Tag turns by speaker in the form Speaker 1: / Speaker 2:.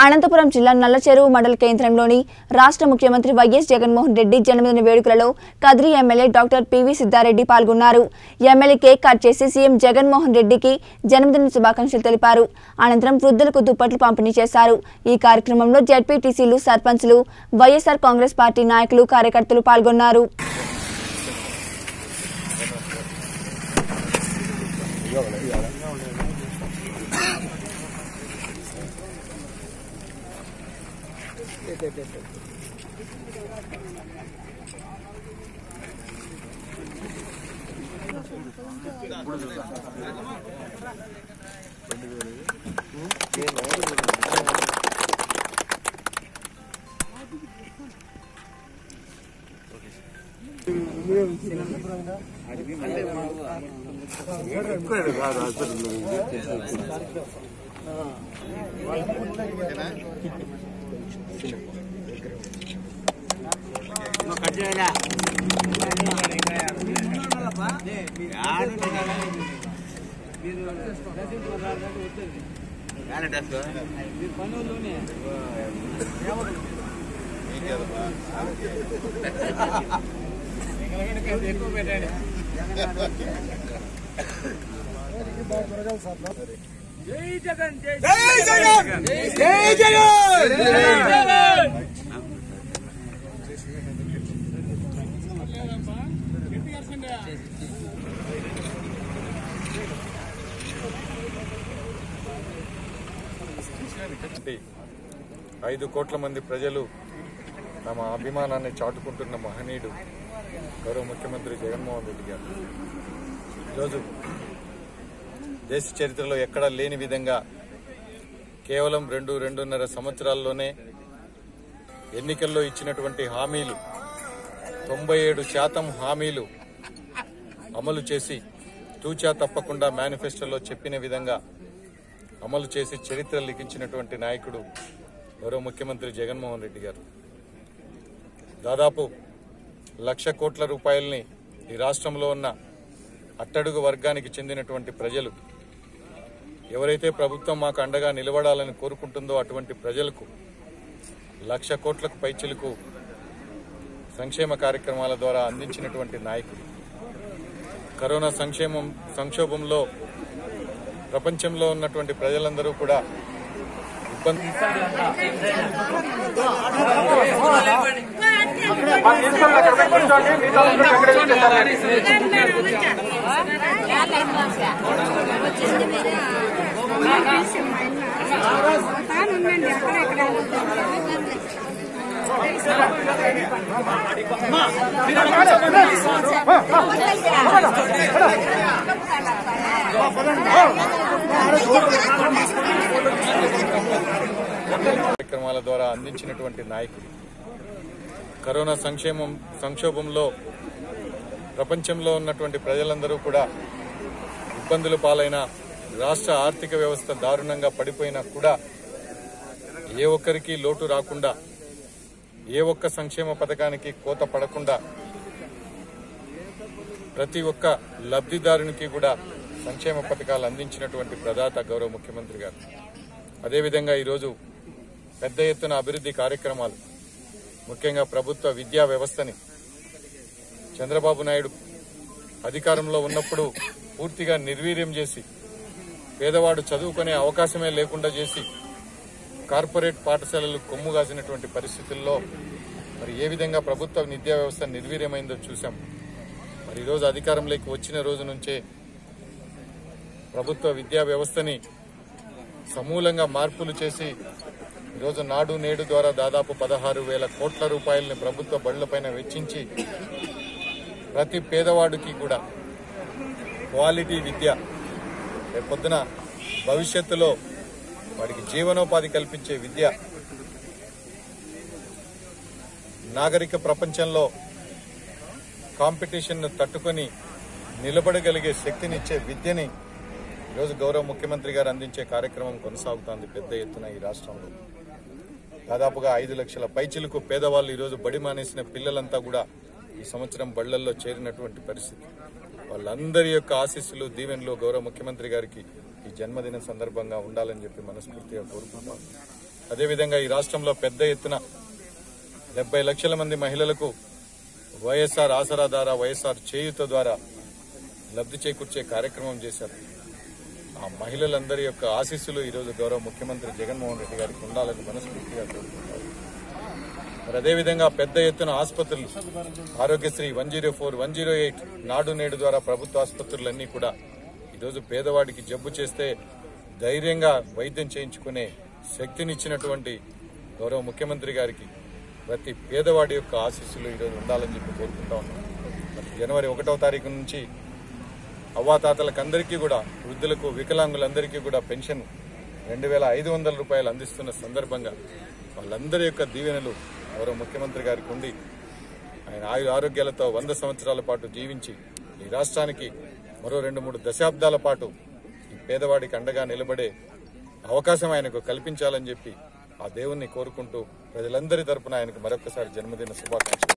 Speaker 1: అనంతపురం జిల్లా నల్లచెరువు మండల కేంద్రంలోని రాష్ట్ర ముఖ్యమంత్రి వైఎస్ జగన్మోహన్ రెడ్డి జన్మదిన వేడుకలలో Kadiri MLA doctor PV Siddareddy పాల్గొన్నారు ఎమ్మెల్యే కేక్ కట్ చేసి సీఎం జగన్మోహన్ రెడ్డికి జన్మదిన శుభాకాంక్షలు తెలిపారు అనంతరం వృద్ధులకు దుప్పట్లు పంపిణీ చేశారు ఈ కార్యక్రమంలో జడ్పీటీసీలు సర్పంచ్లు వైఎస్ఆర్ కాంగ్రెస్ పార్టీ నాయకులు కార్యకర్తలు పాల్గొన్నారు
Speaker 2: అంటే ఐదు కోట్ల మంది ప్రజలు తమ అభిమానాన్ని చాటుకుంటున్న మహనీయుడు గౌరవ ముఖ్యమంత్రి జగన్మోహన్ రెడ్డి గారు ఈరోజు దేశ చరిత్రలో ఎక్కడా లేని విధంగా కేవలం రెండు రెండున్నర సంవత్సరాల్లోనే ఎన్నికల్లో ఇచ్చినటువంటి హామీలు తొంభై ఏడు శాతం హామీలు అమలు చేసి తూచా తప్పకుండా మేనిఫెస్టోలో చెప్పిన విధంగా అమలు చేసి చరిత్ర లిఖించినటువంటి నాయకుడు గౌరవ ముఖ్యమంత్రి జగన్మోహన్ రెడ్డి గారు దాదాపు లక్ష కోట్ల రూపాయల్ని ఈ రాష్ట్రంలో ఉన్న అట్టడుగు వర్గానికి చెందినటువంటి ప్రజలు ఎవరైతే ప్రభుత్వం మాకు అండగా నిలబడాలని కోరుకుంటుందో అటువంటి ప్రజలకు లక్ష కోట్లకు పైచిలకు సంక్షేమ కార్యక్రమాల ద్వారా అందించినటువంటి నాయకుడు కరోనా సంక్షేమం సంక్షోభంలో ప్రపంచంలో ఉన్నటువంటి ప్రజలందరూ కూడా ఇబ్బంది
Speaker 3: తానుండండి అక్కడ ఇక్కడ
Speaker 2: కార్యక్రమాల ద్వారా అందించినటువంటి నాయకుడు కరోనా సంక్షేమం సంక్షోభంలో ప్రపంచంలో ఉన్నటువంటి ప్రజలందరూ కూడా ఇబ్బందుల పాలైన రాష్ట్ర ఆర్థిక వ్యవస్థ దారుణంగా పడిపోయినా కూడా ఏ ఒక్కరికి లోటు రాకుండా ఏ ఒక్క సంక్షేమ పథకానికి కోత పడకుండా ప్రతి ఒక్క లబ్ధిదారునికి కూడా సంక్షేమ పథకాలు అందించినటువంటి ప్రదాత గౌరవ ముఖ్యమంత్రి గారు అదేవిధంగా ఈరోజు పెద్ద ఎత్తున అభివృద్ధి కార్యక్రమాలు ముఖ్యంగా ప్రభుత్వ విద్యా వ్యవస్థని చంద్రబాబు నాయుడు అధికారంలో ఉన్నప్పుడు పూర్తిగా నిర్వీర్యం చేసి పేదవాడు చదువుకునే అవకాశమే లేకుండా చేసి కార్పొరేట్ పాఠశాలలు కొమ్ముగాసినటువంటి పరిస్థితుల్లో మరి ఏ విధంగా ప్రభుత్వ విద్యా వ్యవస్థ నిర్వీర్యమైందో చూశాం మరి ఈరోజు అధికారంలోకి వచ్చిన రోజు నుంచే ప్రభుత్వ విద్యా వ్యవస్థని సమూలంగా మార్పులు చేసి ఈరోజు నాడు నేడు ద్వారా దాదాపు పదహారు వేల కోట్ల రూపాయలని ప్రభుత్వ బళ్లపైన వెచ్చించి ప్రతి పేదవాడికి కూడా క్వాలిటీ విద్య రేపు పొద్దున భవిష్యత్తులో వాడికి జీవనోపాధి కల్పించే విద్య నాగరిక ప్రపంచంలో కాంపిటీషన్ను తట్టుకొని నిలబడగలిగే శక్తినిచ్చే విద్యని ఈరోజు గౌరవ ముఖ్యమంత్రి గారు అందించే కార్యక్రమం కొనసాగుతోంది పెద్ద ఎత్తున ఈ రాష్ట్రంలో దాదాపుగా ఐదు లక్షల పైచిలకు పేదవాళ్ళు ఈరోజు బడి మానేసిన పిల్లలంతా కూడా ఈ సంవత్సరం బళ్లల్లో చేరినటువంటి పరిస్థితి వాళ్ళందరి యొక్క ఆశీస్సులు దీవెనలు గౌరవ ముఖ్యమంత్రి గారికి ఈ జన్మదిన సందర్భంగా ఉండాలని చెప్పి మనస్ఫూర్తిగా కోరుకుంటాం అదేవిధంగా ఈ రాష్ట్రంలో పెద్ద ఎత్తున డెబ్బై లక్షల మంది మహిళలకు వైఎస్ఆర్ ఆసరా ద్వారా వైఎస్ఆర్ చేయుత ద్వారా లబ్ధి చేకూర్చే కార్యక్రమం చేశారు ఆ మహిళలందరి యొక్క ఆశీస్సులు ఈరోజు గౌరవ ముఖ్యమంత్రి జగన్మోహన్ రెడ్డి గారికి ఉండాలని మనస్ఫూర్తిగా కోరుకుంటారు మరి అదేవిధంగా పెద్ద ఎత్తున ఆసుపత్రులు Aarogyasri one zero four one zero eight Nadu Nedu ద్వారా ప్రభుత్వ ఆసుపత్రులన్నీ కూడా ఈరోజు పేదవాడికి జబ్బు చేస్తే ధైర్యంగా వైద్యం చేయించుకునే శక్తినిచ్చినటువంటి గౌరవ ముఖ్యమంత్రి గారికి ప్రతి పేదవాడి యొక్క ఆశీస్సులు ఈరోజు ఉండాలని చెప్పి కోరుకుంటా ఉన్నాం మరి జనవరి ఒకటవ తారీఖు నుంచి అవ్వాతాతలకు అందరికీ కూడా వృద్ధులకు వికలాంగులందరికీ కూడా పెన్షన్ రెండు వేల ఐదు వందల రూపాయలు అందిస్తున్న సందర్భంగా వాళ్ళందరి యొక్క దీవెనలు గౌరవ ముఖ్యమంత్రి గారికి ఉండి ఆయన ఆయు ఆరోగ్యాలతో వంద సంవత్సరాల పాటు జీవించి ఈ రాష్ట్రానికి మరో రెండు మూడు దశాబ్దాల పాటు ఈ పేదవాడికి అండగా నిలబడే అవకాశం ఆయనకు కల్పించాలని చెప్పి ఆ దేవుణ్ణి కోరుకుంటూ ప్రజలందరి తరపున ఆయనకు మరొకసారి జన్మదిన శుభాకాంక్షలు